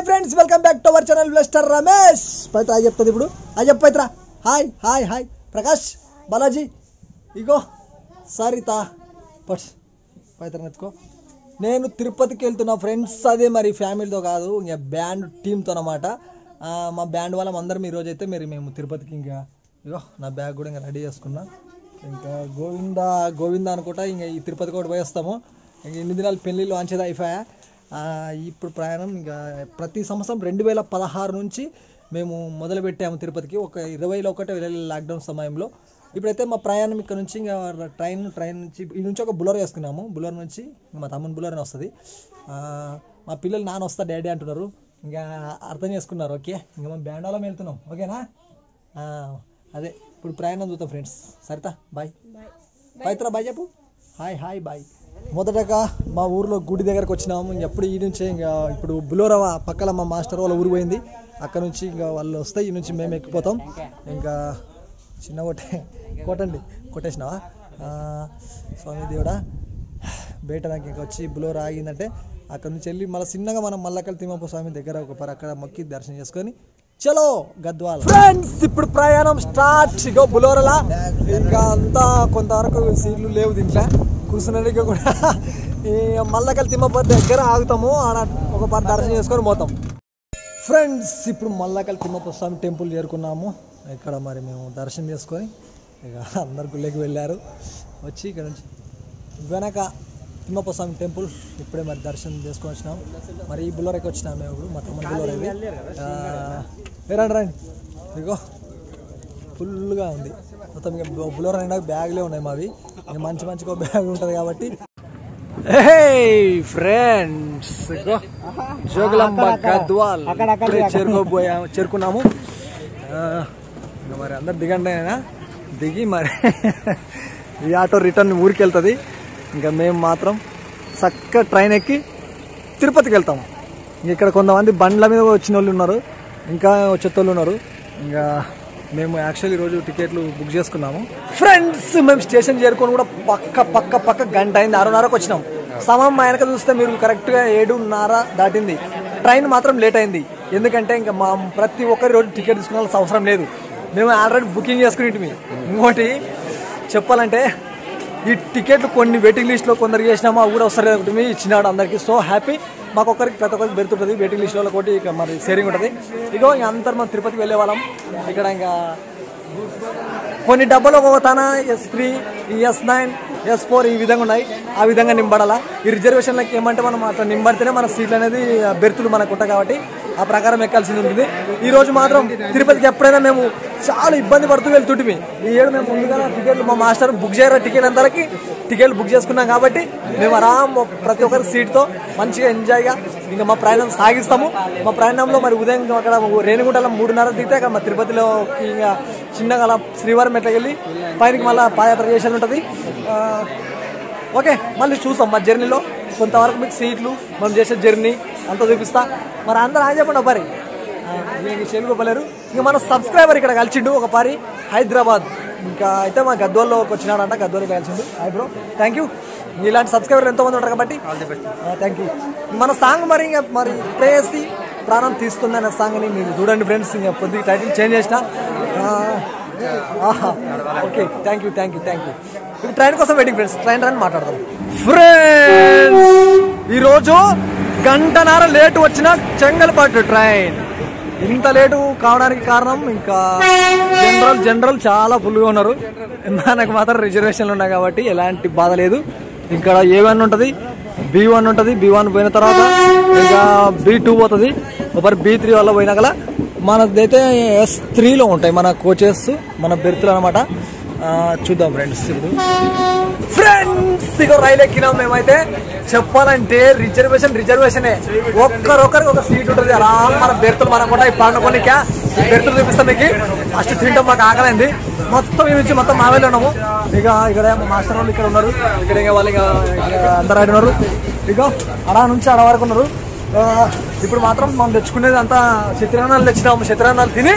Hi friends welcome back to our channel mister Ramesh Pavitra అది చెప్తుంది ఇప్పుడు అది చెప్పు Pavitra hi hi hi Prakash Balaji ఇగో సరిత పట్స్ పవిత్ర ఎత్తుకో నేను తిరుపతికి వెళ్తున్నా ఫ్రెండ్స్ అదే మరి ఫ్యామిలీతో కాదు ఇంకా బ్యాండ్ టీంతో అనమాట మా బ్యాండ్ వాళ్ళం అందరం ఈరోజు అయితే మరి మేము తిరుపతికి ఇంకా ఇగో నా బ్యాగ్ కూడా ఇంకా రెడీ చేసుకున్నా ఇంకా గోవింద గోవింద అనుకుంటా ఇంకా ఈ తిరుపతి కూడా పోయేస్తాము ఇంక ఇన్ని దినాలు పెళ్ళిళ్ళు వాంచేది అయిపోయా ఆ, ఇప్పుడు ప్రయాణం ఇంకా ప్రతి సంవత్సరం రెండు వేల పదహారు నుంచి మేము మొదలు పెట్టాము తిరుపతికి ఒక ఇరవైలో ఒకటే వెళ్ళాలి లాక్డౌన్ సమయంలో ఇప్పుడైతే మా ప్రయాణం ఇక్కడ నుంచి ఇంకా ట్రైన్ ట్రైన్ నుంచి ఈ నుంచి ఒక బులర్ వేసుకున్నాము బులర్ నుంచి మా తమ్ముని బులర్ అని వస్తుంది ఆ, మా పిల్లలు నాన్న వస్తా డాడీ అంటున్నారు ఇంకా అర్థం చేసుకున్నారు ఓకే ఇంకా మేము బ్యాండాలో వెళ్తున్నాం ఓకేనా ఆ, అదే ఇప్పుడు ప్రయాణం చూద్దాం friends Saritha bye Pavitra bye చెప్పు హాయ్ హాయ్ బాయ్ మొదటగా మా ఊర్లో గుడి దగ్గరకు వచ్చినాము ఇంక ఎప్పుడు ఈ నుంచే ఇంకా ఇప్పుడు బులోరవ పక్కల మా మాస్టర్ వాళ్ళ ఊరు పోయింది అక్కడ నుంచి ఇంకా వాళ్ళు వస్తే ఈ నుంచి మేము ఎక్కిపోతాం ఇంకా చిన్న కొట్టే కొట్టండి కొట్టేసినావా ఆ, స్వామి దేవుడా బయట నాకు ఇంకా వచ్చి బులోర ఆగిందంటే అక్కడ నుంచి వెళ్ళి మళ్ళీ చిన్నగా మనం మల్లకల్ తిమ్మప్ప స్వామి దగ్గర ఒక పరి అక్కడ మొక్కి దర్శనం చేసుకొని చలో గద్వాల్ ఫ్రెండ్స్ ఇప్పుడు ప్రయాణం స్టార్ట్ ఇగో బులోరలా ఇంకా అంతా కొంతవరకు సీట్లు లేవు దీంట్లో కూర్చున్నట్టుగా కూడా ఈ మల్లకల్ తిమ్మప్ప దగ్గర ఆగుతాము ఆడ ఒక పరి దర్శనం చేసుకొని పోతాం ఫ్రెండ్స్ ఇప్పుడు మల్లకల్ తిమ్మప్ప స్వామి టెంపుల్ చేరుకున్నాము ఇక్కడ మరి మేము దర్శనం చేసుకొని ఇక అందరు గుళ్ళకి వెళ్ళారు వచ్చి ఇక్కడ నుంచి వెనక తిమ్మప్ప స్వామి టెంపుల్ ఇప్పుడే మరి దర్శనం చేసుకొని వచ్చినాం మరి ఈ బుల్లరకి వచ్చినాం మేము ఇప్పుడు మా తమ్ముడు బుల్లర ఇది ఆ, ఏ రండి రండి ఇగో ఫుల్గా ఉంది మొత్తం ఇక బుల్లర నిండా బ్యాగ్లే ఉన్నాయి మావి ఇక మంచి మంచిగా బ్యాగ్ ఉంటుంది కాబట్టి ఫ్రెండ్స్ జోగులాంబ గద్వాల్ ఇప్పుడే చేరుకోబోయా చేరుకున్నాము ఆ, ఇంకా మరి అందరు దిగండి అయినా దిగి మరి ఈ ఆటో రిటర్న్ ఊరికి వెళ్తుంది ఇంకా మేము మాత్రం చక్క ట్రైన్ ఎక్కి తిరుపతికి వెళ్తాము ఇంక ఇక్కడ కొంతమంది బండ్ల మీద వచ్చిన వాళ్ళు ఉన్నారు ఇంకా వచ్చేటోళ్ళు ఉన్నారు ఇంకా మేము యాక్చువల్లీ ఈరోజు టికెట్లు బుక్ చేసుకున్నాము ఫ్రెండ్స్ మేము స్టేషన్ చేరుకొని కూడా పక్క పక్క పక్క గంట అయింది ఆరున్నరకు వచ్చినాం సమయం మా వెనక చూస్తే మీరు కరెక్ట్గా ఏడున్నర దాటింది ట్రైన్ మాత్రం లేట్ అయింది ఎందుకంటే ఇంకా మా ప్రతి ఒక్కరి రోజు టికెట్ తీసుకోవాల్సిన అవసరం లేదు మేము ఆల్రెడీ బుకింగ్ చేసుకునేటిమి ఇంకోటి చెప్పాలంటే ఈ టికెట్లు కొన్ని వెయిటింగ్ లిస్ట్లో కొందరు చేసినామా అవి కూడా వస్తారు ఒకటి ఇచ్చినాడు అందరికి సో హ్యాపీ మాకు ఒక్కరికి ప్రతి ఒక్కరికి బెరుతుంటుంది వెయిటింగ్ లిస్ట్లో ఒకటి ఇక మరి షేరింగ్ ఉంటుంది ఇగో ఇంకా అందరు మనం తిరుపతికి వెళ్ళే వాళ్ళం ఇక్కడ ఇంకా కొన్ని డబ్బులు ఒక తన S three S nine S four ఈ విధంగా ఉన్నాయి ఆ విధంగా నింబడాలా ఈ రిజర్వేషన్లకి ఏమంటే మనం అట్లా నింబడితేనే మన సీట్లు అనేది బెర్తులు మనకు ఉంటాయి కాబట్టి ఆ ప్రకారం ఎక్కాల్సింది ఉంటుంది ఈ రోజు మాత్రం తిరుపతికి ఎప్పుడైనా మేము చాలా ఇబ్బంది పడుతూ వెళ్తుంటిమి ఈ ఏడు మేము ముందుగా టికెట్లు మా మాస్టర్ బుక్ చేయరా టికెట్ అంతలకి టికెట్లు బుక్ చేసుకున్నాం కాబట్టి మేము ఆరాం ప్రతి ఒక్కరి సీట్తో మంచిగా ఎంజాయ్గా ఇంకా మా ప్రయాణం సాగిస్తాము మా ప్రయాణంలో మరి ఉదయం అక్కడ రేణిగుంటలో మూడున్నర దిగితే అక్కడ మా తిరుపతిలో ఇంకా చిన్నగా అలా శ్రీవారం ఎట్లా వెళ్ళి పైనకి మళ్ళీ పాదయాత్ర చేసేది ఉంటుంది ఆ, ఓకే మళ్ళీ చూసాం మా జర్నీలో కొంతవరకు మీకు సీట్లు మనం చేసే జర్నీ అంతా చూపిస్తా మరి అందరూ ఆయన చెప్పండి ఒక పరి చెలుగుపలేరు ఇంకా మన సబ్స్క్రైబర్ ఇక్కడ కలిసిండు ఒక పారి హైదరాబాద్ ఇంకా అయితే మా గద్వాల్లోకి వచ్చినాడంట గద్వాల్కి కలిసిండు హై బ్రో థ్యాంక్ యూ ఇలాంటి సబ్స్క్రైబర్లు ఎంతో మంది ఉంటారు కాబట్టి థ్యాంక్ యూ మన సాంగ్ మరి ఇంకా మరి ప్రేయసి ప్రాణం తీస్తుంది అనే సాంగ్ని మీరు చూడండి ఫ్రెండ్స్ ఇంకా కొద్దిగా టైటిల్ చేంజ్ చేసిన okay thank you thank you thank you ఇప్పుడు ట్రైన్ కోసం వెయిటింగ్ ఫ్రెండ్స్ ట్రైన్ రన్ మాట్లాడదాం ఫ్రెండ్స్ ఈరోజు గంటన్నర లేట్ వచ్చిన చెంగల్పట్టు ట్రైన్ ఇంత లేటు కావడానికి కారణం ఇంకా జనరల్ జనరల్ చాలా ఫుల్గా ఉన్నారు మనకు మాత్రం రిజర్వేషన్లు ఉన్నాయి కాబట్టి ఎలాంటి బాధ లేదు ఇక్కడ ఏ వన్ ఉంటుంది బి వన్ ఉంటుంది బి వన్ పోయిన తర్వాత ఇంకా బి టూ పోతుంది ఒకరి బి త్రీ వల్ల పోయినా గల మనదైతే ఎస్ త్రీలో ఉంటాయి మన కోచెస్ మన బెర్తులు అనమాట చూద్దాం ఫ్రెండ్స్ ఇప్పుడు ఫ్రెండ్స్ ఇక రైలు ఎక్కినాం మేమైతే చెప్పాలంటే రిజర్వేషన్ రిజర్వేషనే ఒక్కరొక్కరికి ఒక సీట్ ఉంటుంది అలా మన బెర్తులు మనం కూడా ఈ పండుగ బెర్తులు చూపిస్తాం మీకు ఫస్ట్ తింటాం మాకు ఆకలింది మొత్తం ఈ నుంచి మొత్తం మావేలు ఉన్నాము ఇక ఇక్కడ మా మాస్టర్ వాళ్ళు ఇక్కడ ఉన్నారు ఇక్కడ ఇక వాళ్ళు ఇక ఇక అందరు ఆడి ఉన్నారు ఇక అడా నుంచి అడ వరకు ఉన్నారు ఆ, ఇప్పుడు మాత్రం మనం తెచ్చుకునేది అంతా చిత్రాన్నాలు తెచ్చినాము చిత్రాన్నాలు తిని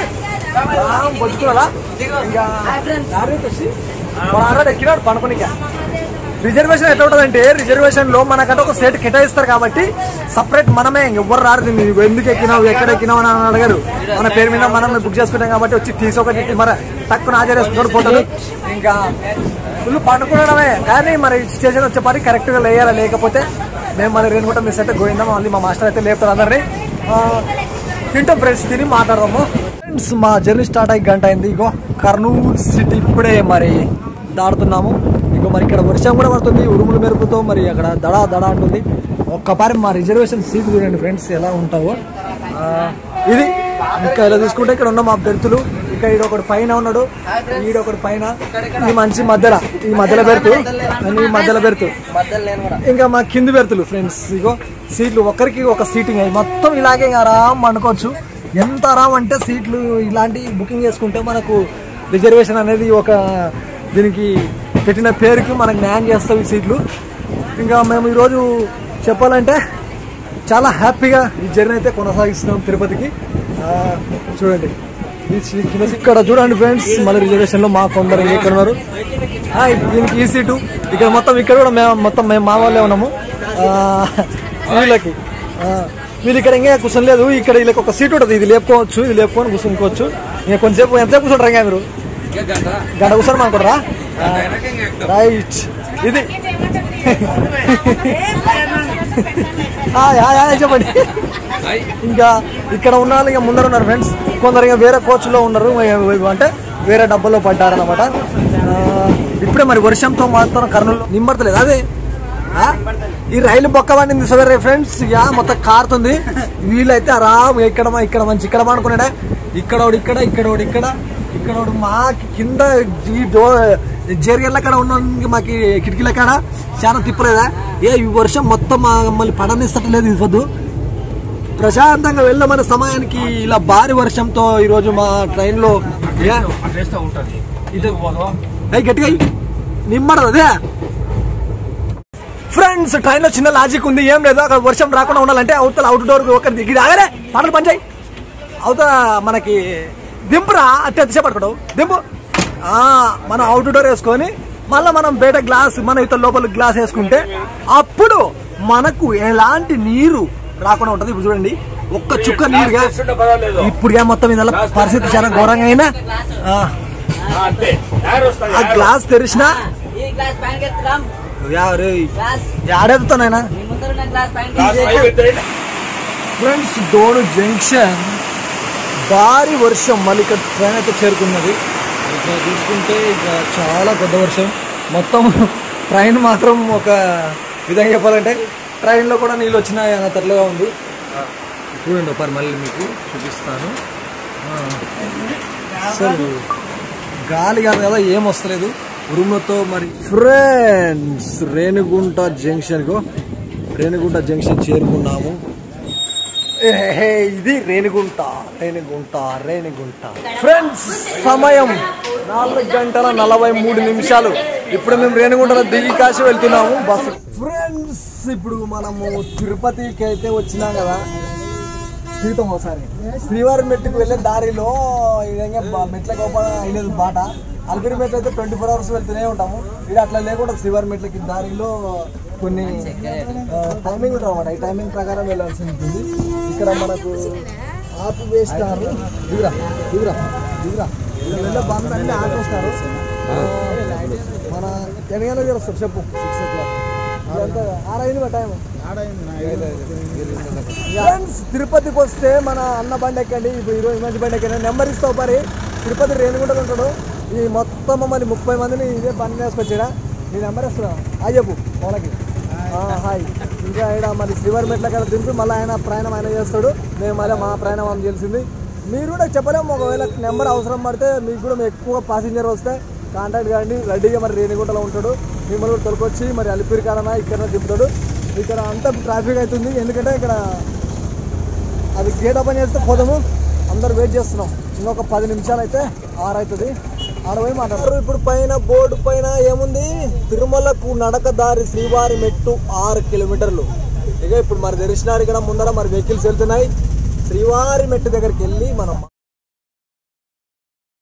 బొచ్చుకున్నా ఇంకా దారి వచ్చి మన ఆల్రెడీ ఎక్కినాడు పనుకునిక రిజర్వేషన్ ఎట్లా ఉంటుంది అంటే రిజర్వేషన్ లో మనకంటే ఒక సీట్ కేటాయిస్తారు కాబట్టి సపరేట్ మనమే ఎవరు రారు దీన్ని ఎందుకు ఎక్కినావు ఎక్కడ ఎక్కినావు అని అడగారు మన పేరు మీద మనం బుక్ చేసుకుంటాం కాబట్టి వచ్చి తీసి ఒకటి మరి తక్కువ హాజరేసుకుంటారు ఫోటోలు ఇంకా ఫుల్ పండుకోవడమే కానీ మరి స్టేషన్ వచ్చేపాటి కరెక్ట్ గా లేయాలి లేకపోతే మేము మరి రేణుకుంట మిస్ అయితే గోయిందాం మళ్ళీ మా మాస్టర్ అయితే లేపుతారు అందరినీ ఆ, తింటాం ఫ్రెండ్స్ తిని మాట్లాడదాము ఫ్రెండ్స్ మా జర్నీ స్టార్ట్ అయ్యి గంట అయింది ఇగో కర్నూలు సిటీ ఇప్పుడే మరి దాడుతున్నాము ఇగో మరి ఇక్కడ వర్షం కూడా పడుతుంది ఉరుములు మెరుపుతో మరి అక్కడ దడ దడ అంటుంది ఒక్కపారి మా రిజర్వేషన్ సీట్ చూడండి ఫ్రెండ్స్ ఎలా ఉంటావో ఆ, ఇది ఇంకా ఇలా చూసుకుంటే ఇక్కడ ఉన్న మా బెర్తులు ఇక్కడ ఈడ ఒకటి పైన ఉన్నాడు ఈడ ఒకటి పైన ఈ మంచి మధ్యలో ఈ మధ్యలో బెర్తు and ఈ మధ్యలో బెర్తు ఇంకా మా కింది బెర్తులు ఫ్రెండ్స్ ఇగో సీట్లు ఒక్కరికి ఒక సీటింగ్ అయ్యి మొత్తం ఇలాగే ఇంకా ఆరాం అనుకోవచ్చు ఎంత ఆరాం అంటే సీట్లు ఇలాంటి బుకింగ్ చేసుకుంటే మనకు రిజర్వేషన్ అనేది ఒక దీనికి పెట్టిన పేరుకి మనకు న్యాయం చేస్తాం ఈ సీట్లు ఇంకా మేము ఈరోజు చెప్పాలంటే చాలా హ్యాపీగా ఈ జర్నీ అయితే కొనసాగిస్తున్నాం తిరుపతికి ఆ, చూడండి ఈ సీ- కింద సీ- ఇక్కడ చూడండి ఫ్రెండ్స్ మళ్ళీ రిజర్వేషన్ లో మా కొందరు ఇక్కడ ఉన్నారు ఆ, దీనికి ఈ సీటు ఇక్కడ మొత్తం ఇక్కడ కూడా మేము మొత్తం మేము మా వాళ్ళే ఉన్నాము ఆ, వీళ్ళకి ఆ, వీళ్ళు ఇక్కడ ఇంకా కూర్చొని లేదు ఇక్కడ వీళ్ళకి ఒక సీట్ ఉంటుంది ఇది లేపుకోవచ్చు ఇది లేపుకొని కూర్చోనుకోవచ్చు ఇంకా కొంచెంసేపు ఎంతసేపు కూర్చుంటారు ఇంకా మీరు గంట కూర్చొని అనుకుంటారా రైట్ ఇది హాయ్ హాయ్ హాయ్ చెప్పండి ఇంకా ఇక్కడ ఉన్న వాళ్ళు ఇంకా ముందర ఉన్నారు ఫ్రెండ్స్ కొందరు ఇంకా వేరే కోచ్లో ఉన్నారు ఏ- అంటే వేరే డబ్బాలో పడ్డారనమాట ఇప్పుడే మరి వర్షంతో మాత్రం కర్నూలు నింబడతలేదు అదే ఆ? ఈ రైలు బొక్క పడింది సరే ఫ్రెండ్స్ ఇక మొత్తం కారుతుంది వీళ్ళైతే ఆరామ్ ఇక్కడ మా- ఇక్కడ మంచి ఇక్కడ అనుకున్నాడే ఇక్కడ ఒకడు ఇక్కడ ఇక్కడ ఒకడు ఇక్కడ ఇక్కడ ఒకడు మాకి కింద ఈ డో జేరిగల్ల కాడ ఉన్న మాకి కిటికీల కాడ చాలా తిప్పలేదా ఏ ఈ వర్షం మొత్తం మమ్మల్ని పడనిస్తట్లేదు ఇది వద్దు ప్రశాంతంగా వెళ్ళమనే సమయానికి ఇలా భారీ వర్షంతో ఈరోజు మా ట్రైన్లో ఏ? ఇది ఏయ్, గట్టిగా ఎయ్. నిమ్మడదు అదే ఫ్రెండ్స్ ట్రైన్ లో చిన్న లాజిక్ ఉంది ఏం లేదు అక్కడ వర్షం రాకుండా ఉండాలంటే అవతల అవుట్ డోర్ ఒకటి దిగి ఆగరే పాటలు పనిచేయి అవతల మనకి దింపురా అట్టి అతిశే పట్టుకోవడం దింపు ఆ, మనం అవుట్ డోర్ వేసుకొని మళ్ళీ మనం బయట గ్లాస్ మన ఇతర లోపల గ్లాస్ వేసుకుంటే అప్పుడు మనకు ఎలాంటి నీరు రాకుండా ఉంటది ఇప్పుడు చూడండి ఒక్క చుక్క నీరుగా ఇప్పుడుగా మొత్తం ఇదల్లా పరిస్థితి చాలా ఘోరంగా అయినా ఆ, అంతే ఆ గ్లాస్ తెరిచినా ఈ గ్లాస్ పైన ఎత్తురాం యారే గ్లాస్ ఆడేపుతానైనా మీ ముందర ఉన్న గ్లాస్ పైన ఫ్రెండ్స్ డోను జంక్షన్ భారీ వర్షం మళ్ళీ ఇక్కడ ట్రైన్ అయితే చేరుకున్నది ఇక్కడ చూసుకుంటే ఇక చాలా పెద్ద వర్షం మొత్తం ట్రైన్ మాత్రం ఒక విధంగా చెప్పాలంటే ట్రైన్లో కూడా నీళ్ళు వచ్చినాయి అన్న తరలుగా ఉంది చూడండి ఒకసారి మళ్ళీ మీకు చూపిస్తాను ఆ. అసలు గాలి కాదు కదా ఏం వస్తలేదు ఉరుములతో మరి ఫ్రెండ్స్ రేణిగుంట జంక్షన్కు రేణిగుంట జంక్షన్ చేరుకున్నాము ఏహే, ఇది రేణిగుంట రేణిగుంట రేణిగుంట ఫ్రెండ్స్ సమయం నాలుగు గంటల నలభై మూడు నిమిషాలు ఇప్పుడు మేము రేణిగుంటలో దిగి కాసి వెళ్తున్నాము బస్సు ఫ్రెండ్స్ ఇప్పుడు మనము తిరుపతికి అయితే వచ్చినాం కదా తీర్థం ఒకసారి శ్రీవారి మెట్టుకు వెళ్ళే దారిలో ఈ విధంగా బ- మెట్లకు ఓపెన్ అయినది బాట అల్పిరి మెట్లు అయితే ట్వంటీ ఫోర్ అవర్స్ వెళ్తూనే ఉంటాము ఇది అట్లా లేకుండా శ్రీవారి మెట్లకి దారిలో కొన్ని టైమింగ్ ఉంటుంది అనమాట ఈ టైమింగ్ ప్రకారం వెళ్ళాల్సి ఉంటుంది ఇక్కడ మనకు ఆపివేస్తారు దిగురా దిగురా దిగురా ఇక్కడ వెళ్ళే బంద్ అన్ని ఆపేస్తారు ఆ, మన ఎన్ని గంటలకు చేస్తారు చెప్పు సిక్స్ ఓ క్లాక్ ఆరైంది టైం ఫ్రెండ్స్ తిరుపతికి వస్తే మన అన్న బండి ఎక్కండి ఇప్పుడు ఈరోజు మంచి బండి ఎక్కండి నెంబర్ ఇస్తావు పరి తిరుపతి రేణుగుంటలో ఉంటాడు ఈ మొత్తం మమ్మల్ని ముప్పై మందిని ఇదే బండి వేసుకొచ్చాడా నీ నెంబర్ ఇస్తున్నావు ఆ చెప్పు వాళ్ళకి ఆ, హాయ్ ఇంకా ఆయన మరి శ్రీవారి మెట్ల కదా దింపి మళ్ళీ ఆయన ప్రయాణం ఆయన చేస్తాడు మేము మళ్ళీ మా ప్రయాణం అని తెలిసింది మీరు కూడా చెప్పలేము ఒకవేళ నెంబర్ అవసరం పడితే మీకు కూడా ఎక్కువ పాసింజర్ వస్తే కాంటాక్ట్ కాండి రెడీగా మరి రేణిగుంటలో ఉంటాడు మిమ్మల్ని కూడా తొలకొచ్చి మరి అలిపిరి కాడనా ఇక్కడ దింపుతాడు ఇక్కడ అంతా ట్రాఫిక్ అవుతుంది ఎందుకంటే ఇక్కడ అది గేట్ ఓపెన్ చేస్తే పోదాము అందరు వెయిట్ చేస్తున్నాం ఇంకొక పది నిమిషాలు అయితే ఆరు అవుతుంది ఆడ పోయి మాట్లాడతారు ఇప్పుడు పైన బోర్డు పైన ఏముంది తిరుమలకు నడక దారి శ్రీవారి మెట్టు ఆరు కిలోమీటర్లు ఇక ఇప్పుడు మరి తెరిచినారు ఇక్కడ ముందర మరి వెహికల్స్ వెళ్తున్నాయి శ్రీవారి మెట్టు దగ్గరికి వెళ్ళి మనం